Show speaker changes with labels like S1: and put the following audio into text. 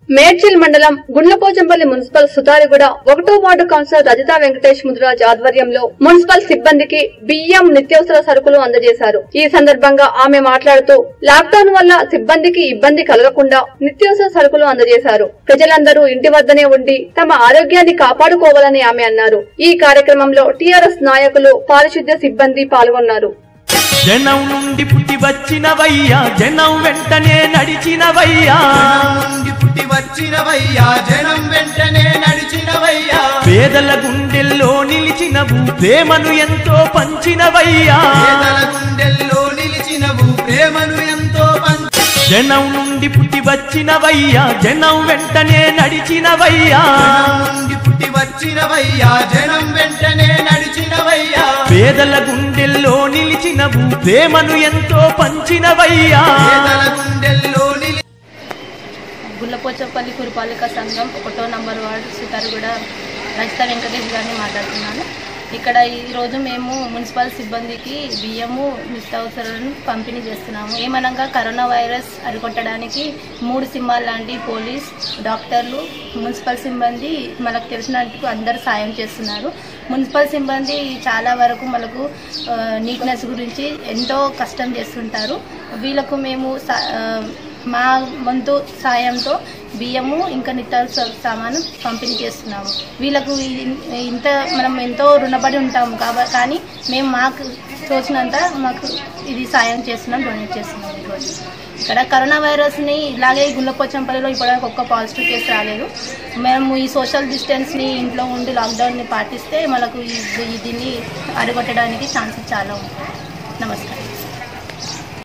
S1: మేడ్చల్ మండలం గుండ్లపోచంపల్లి మున్సిపల్ సుతారిగూడ ఒకటో ward councillor Rajitha Venkatesh Mudraj ఆధ్వర్యంలో మున్సిపల్ సిబ్బందికి బియ్యం నిత్యావసర సరుకులు అందజేశారు ఈ సందర్భంగా ఆమె మాట్లాడుతూ లాక్డౌన్ వల్ల సిబ్బందికి ఇబ్బంది కలగకుండా నిత్యావసర సరుకులు అందజేశారు ప్రజలందరూ ఇంటి వద్దనే ఉండి తమ ఆరోగ్యాన్ని కాపాడుకోవాలని ఆమె అన్నారు ఈ కార్యక్రమంలో టీఆర్ఎస్ నాయకులు పారిశుద్ధ్య సిబ్బంది పాల్గొన్నారు
S2: జనం నుండి పుట్టి వచ్చినవయ్యా జనం వెంటనే నడిచినవయ్యా
S3: నుండి పుట్టి వచ్చినవయ్యా జనం వెంటనే నడిచినవయ్యా
S2: పేదల గుండెల్లో నిలిచినవు ప్రేమను ఎంతో పంచినవయ్యా
S3: పేదల గుండెల్లో నిలిచినవు ప్రేమను ఎంతో పంచ
S2: జనం నుండి పుట్టి వచ్చినవయ్యా జనం వెంటనే నడిచినవయ్యా
S3: నుండి పుట్టి వచ్చినవయ్యా జనం వెంటనే నడిచినవయ్యా
S2: పేదల గుండెల్లో నిలిచినవు ప్రేమను ఎంతో పంచినవయ్యా
S3: పేదల గుండెల్లో నిలి
S4: గుల్లపోచపల్లి పురపాలిక సంఘం ఒకటో నంబర్ వార్డు సుతారుగూడ రజిత వెంకటేష్ గారిని మాట్లాడుతున్నాను ఇక్కడ ఈరోజు మేము మున్సిపల్ సిబ్బందికి బియ్యము నిత్యావసరాలను పంపిణీ చేస్తున్నాము ఏమనగా కరోనా వైరస్ అరికొట్టడానికి మూడు సింహాలు లాంటి పోలీస్ డాక్టర్లు మున్సిపల్ సిబ్బంది మనకు తెలిసినట్టు అందరూ సాయం చేస్తున్నారు మున్సిపల్ సిబ్బంది చాలా వరకు మనకు నీట్నెస్ గురించి ఎంతో కష్టం చేస్తుంటారు వీళ్ళకు మేము సా- ఆ, మా వంతు సాయంతో బియ్యము ఇంకా నిత్యావసర సామాను పంపిణీ చేస్తున్నాము వీళ్ళకు ఇ- ఇంత మనం ఎంతో రుణపడి ఉంటాము కాబట్టి కానీ మేము మాకు తోచినంత మాకు ఇది సాయం చేస్తున్నాం డొనేట్ చేస్తున్నాం ఈరోజు ఇక్కడ కరోనా వైరస్ని ఇలాగే గుండ్లపోచంపల్లిలో ఇప్పటివరకు ఒక్క పాజిటివ్ కేసు రాలేదు మేము ఈ సోషల్ డిస్టెన్స్ని ఇంట్లో ఉండి లాక్డౌన్ని పాటిస్తే మనకు ఈ ఈ దీన్ని అరిగొట్టడానికి ఛాన్సెస్ చాలా ఉంటాయి